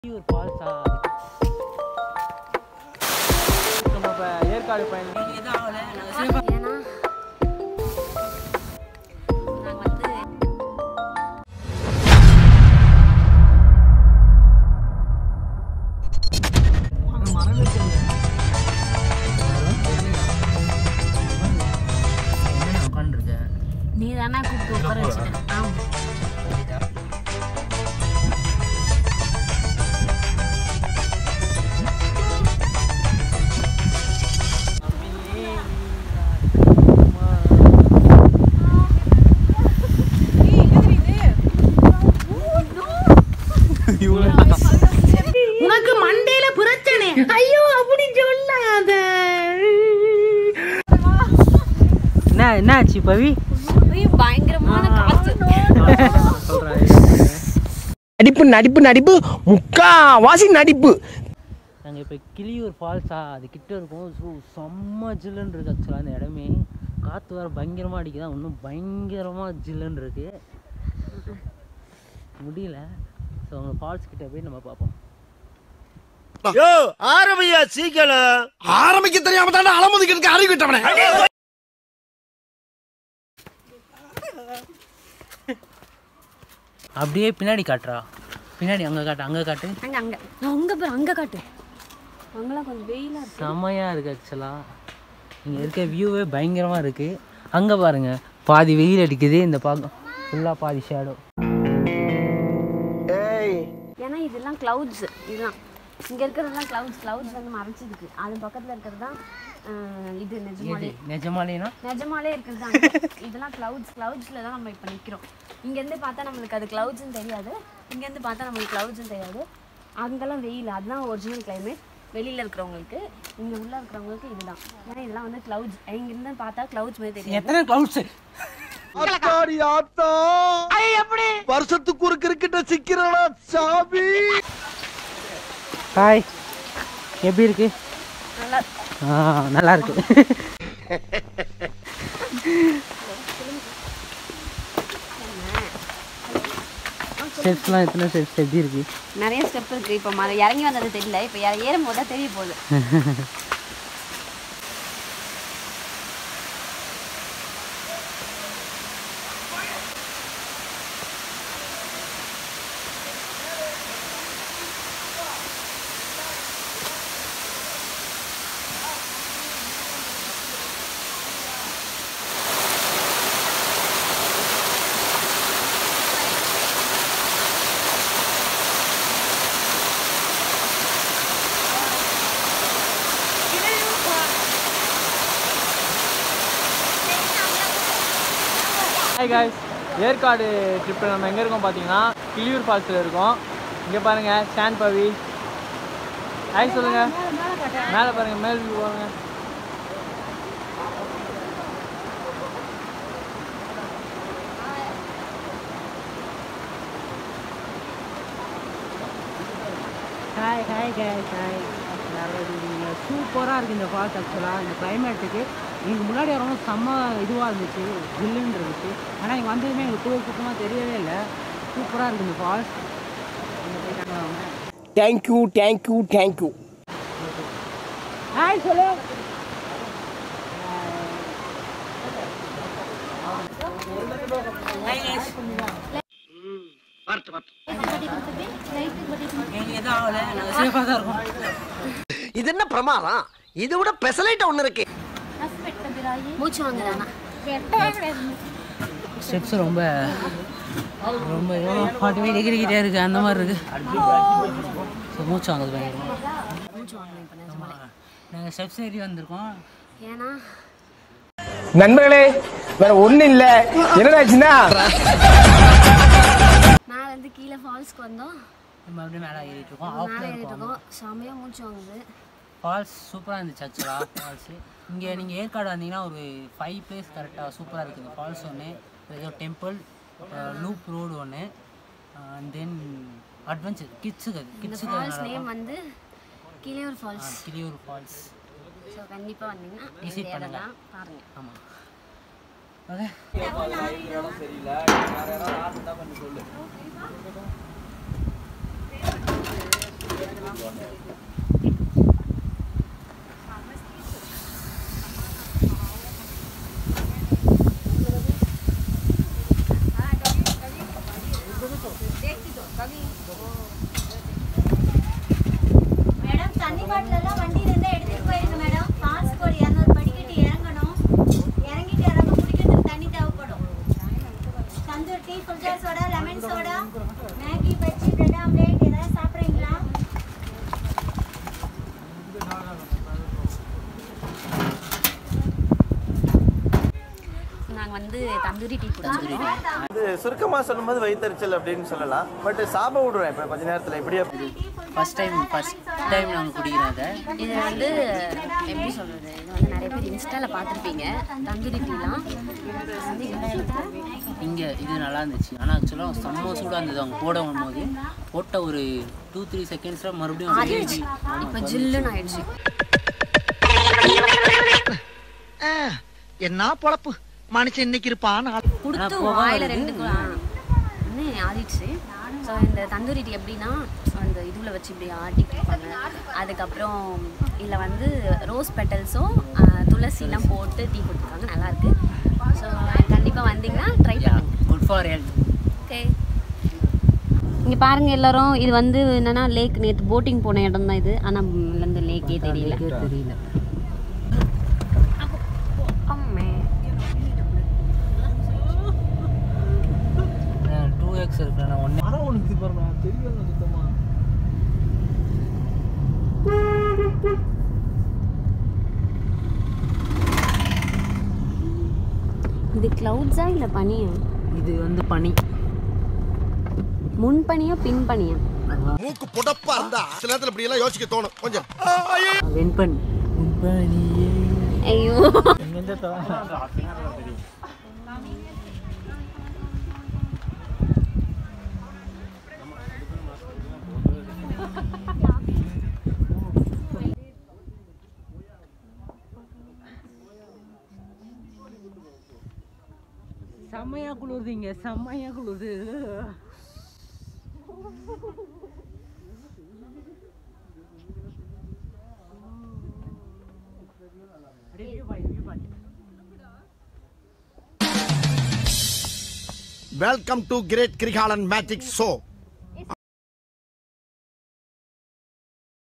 ஒரு ஃபால்ஸா நம்ம இப்போ ஏற்காடு பயணம் ஏன்னா நாங்கள் வந்து உட்காந்துருக்கேன் நீ தானே கூப்பிட்டு உட்கார வச்சுட்டேன் ஆமாம் உனக்கு மண்டையில பிரச்சனை ஐயோ அப்படி சொல்லாத என்ன என்ன ஆச்சு பவி பயங்கரமான காற்று சொல்கிறேன் நடிப்பு நடிப்பு நடிப்பு முக்காவாசி நடிப்பு நாங்கள் இப்போ கிளியூர் ஃபால்ஸா அது கிட்ட இருக்கோம் ஸோ செம்ம ஜில்லுன்னு இருக்குது ஆக்சுவலாக அந்த இடமே காற்று வேறு பயங்கரமாக அடிக்குதா இன்னும் பயங்கரமாக ஜில்லுன்னு இருக்கு முடியல ஸோ அவங்க ஃபால்ஸ் கிட்ட போய் நம்ம பார்ப்போம் யோ ஆரம்பியா சீக்கிரம் ஆரம்பிக்க தெரியாம தானே அலமுதிக்கிறதுக்கு அறிவு விட்டவனே அப்படியே பின்னாடி காட்டுறா பின்னாடி அங்கே காட்டு அங்கே காட்டு அங்கே அங்கே அங்கே பாரு அங்கே காட்டு அங்கெல்லாம் கொஞ்சம் வெயிலாக இருக்கு செம்மையாக இருக்குது ஆக்சுவலாக இங்கே இருக்க வியூவே பயங்கரமாக இருக்குது அங்கே பாருங்க பாதி வெயில் அடிக்குது இந்த பாக்கம் ஃபுல்லாக பாதி ஷேடோ ஏன்னா இதெல்லாம் க்ளவுட்ஸ் இதெல்லாம் இங்கே இருக்கிறதெல்லாம் க்ளவுட்ஸ் க்ளவுட்ஸ் வந்து மறைச்சிருக்கு அது பக்கத்தில் இருக்கிறது தான் ஆஹ், இது நிஜமாலே நிஜமாலேனா நிஜமாலே இருக்கிறது தான் இதெல்லாம் க்ளவுட்ஸ் க்ளவுட்ஸில் தான் நம்ம இப்போ நிற்கிறோம் இங்கேருந்து பார்த்தா நம்மளுக்கு அது க்ளவுட்ஸ்னு தெரியாது இங்கேருந்து பார்த்தா நம்மளுக்கு க்ளவுட்ஸ்னு தெரியாது அங்கெல்லாம் வெயில் அதுதான் ஒரிஜினல் கிளைமேட் வெளியில் இருக்கிறவங்களுக்கு இங்கே உள்ளே இருக்கிறவங்களுக்கு இதுதான் ஏன்னா இதெல்லாம் வந்து க்ளவுட்ஸ் இங்கேருந்து பார்த்தா க்ளவுட்ஸ் மாதிரி தெரியாது எத்தனை க்ளவுட்ஸு அத்தாடி ஆத்தா எப்படி வருஷத்துக்கு ஒரு கிரிக்கெட்ட சிக்கிறடா சாமி ஹாய் எப்படி இருக்கு நல்லா ஆ நல்லா இருக்கு ஸ்டெப்ஸ்லாம் எத்தனை ஸ்டெப்ஸ் எப்படி இருக்கு நிறைய ஸ்டெப் இருக்குது இப்போ மர இறங்கி வந்தது தெரியல இப்போ ஏறும் போது தான் தெரிய போகுது ஹாய் காய்ஸ் ஏற்காடு ட்ரிப்பில் நம்ம எங்கே இருக்கோம் பார்த்தீங்கன்னா கிளியூர் ஃபால்ஸில் இருக்கோம் இங்கே பாருங்கள் ஸ்டான் பவி ஹாய் சொல்லுங்கள் மேலே பாருங்கள் மேல் வியூ பாருங்க ஹாய் ஹாய் ஹாய் ஹாய் சூப்பராக இருக்குது இந்த ஃபால்ஸ் ஆக்சுவலாக இந்த கிளைமேட்டுக்கு எங்களுக்கு முன்னாடி வரவங்க செம்ம இதுவாக இருந்துச்சு ஜில்லுன்னு இருந்துச்சு ஆனால் இங்கே வந்ததுமே எங்களுக்கு குளிர் சுத்தமாக தெரியவே இல்லை சூப்பராக இருக்குது இந்த ஃபால்ஸ் இங்கே போயிட்டாங்க அவங்க தேங்க்யூ தேங்க்யூ தேங்க்யூ ஹாய் சொல்லு சேஃபாக தான் இருக்கும் இது என்ன பிரமாதம் இதை விட பெசலைட்ட ஒண்ணு இருக்கு மூச்சு வாங்குதானா ஸ்டெப்ஸ் ரொம்ப ரொம்ப ஃபார்ட்டி ஃபைவ் டிகிரிக்கிட்டே இருக்குது அந்த மாதிரி இருக்குது ஸோ மூச்சு வாங்குது பயங்கரமா மூச்சு வாங்கணும் இப்போ நிஜமாலே நாங்கள் ஸ்டெப்ஸ் ஏறி வந்திருக்கோம் ஏன்னா நண்பர்களே வேற ஒண்ணு இல்ல என்னடாச்சுன்னா மேலேருந்து கீழே ஃபால்ஸ்க்கு வந்தோம் நம்ம அப்படியே மேலே ஏறிட்டு இருக்கோம் ஆஃப்ல மேலே ஏறிட்டு இருக்கோம் இருக்கோம் செம்மையாக மூச்சு வாங்குது ஃபால்ஸ் சூப்பராக இருந்துச்சு ஆக்சுவலாக ஃபால்ஸு இங்கே நீங்கள் ஏற்காடு வந்தீங்கன்னா ஒரு ஃபைவ் பிளேஸ் கரெக்டாக சூப்பராக இருக்குது ஃபால்ஸ் ஒன்று ஏதோ டெம்பிள் லூப் ரோடு ஒன்று அண்ட் தென் அட்வென்ச்சர் கிட்ஸுக்கு அது இந்த கிட்ஸுக்கு ஃபால்ஸ் நேம் வந்து Kiliyur falls Kiliyur falls so கண்டிப்பாக வந்தீங்கன்னா Visit இந்த பண்ணுங்க. இடம்லாம் பாருங்க ஆமாம் ஓகே தந்தூரி டீ குடிச்சிருக்கோம் இது சுருக்கமா சொல்லும்போது வயிற்றுச்சல் அப்படின்னு சொல்லலாம் பட் சாப விடுவேன் இப்போ கொஞ்ச நேரத்துல இப்படியே ஃபர்ஸ்ட் டைம் ஃபர்ஸ்ட் டைம் நாங்கள் குடிக்கிறோம் அதை இது வந்து எப்படி சொல்றது இது வந்து நிறைய பேர் இன்ஸ்டால பார்த்துருப்பீங்க தந்தூரி டீலாம் இது வந்து இந்த இடத்துல இங்கே இது நல்லா இருந்துச்சு ஆனால் ஆக்சுவலாக செம்ம சூடாக இருந்தது அவங்க போட வரும்போது போட்ட ஒரு டூ த்ரீ செகண்ட்ஸில் மறுபடியும் அப்படியே ஆறிடுச்சு இப்போ ஜில்லுன்னு ஆயிடுச்சு என்ன பொழப்பு மனுஷன் இன்னைக்கு இருப்பான் கொடுத்து வாயில ரெண்டு கு- ஆ, வந்து ஆறிடுச்சு ஸோ இந்த தந்தூரி டீ எப்படின்னா அந்த இதுல வச்சு இப்படி ஆட்டி கொடுப்பாங்க அதுக்கப்புறம் இதில் வந்து ரோஸ் பெட்டல்ஸும் துளசிலாம் போட்டு டீ கொடுத்துருக்காங்க நல்லா இருக்கு ஸோ கண்டிப்பாக வந்தீங்கன்னா ட்ரை பண்ணுங்க குட் ஃபார் ஹெல்த் ஓகே இங்கே பாருங்க எல்லாரும் இது வந்து என்னன்னா லேக் நேற்று போட்டிங் போன இடம் தான் இது ஆனால் இந்த லேக்கே தெரியல தெரியல அம்மே டூ எக்ஸ் இருக்கு நான் ஒன்று ஆனால் உனக்கு பாருங்க தெரியல சுத்தமாக இது க்ளவுட்ஸா இல்லை பனியா இது வந்து பனி முன் பனியா பின் பனியா மூக்கு புடப்பா இருந்தா சில நேரத்துல இப்படி எல்லாம் யோசிக்க தோணும் கொஞ்சம் வெண்பனி வெண்பனியே ஐயோ எங்கேருந்து செம்மையா குளிருதுங்க செம்மையா குளிருது welcome to great Kirikalan magic show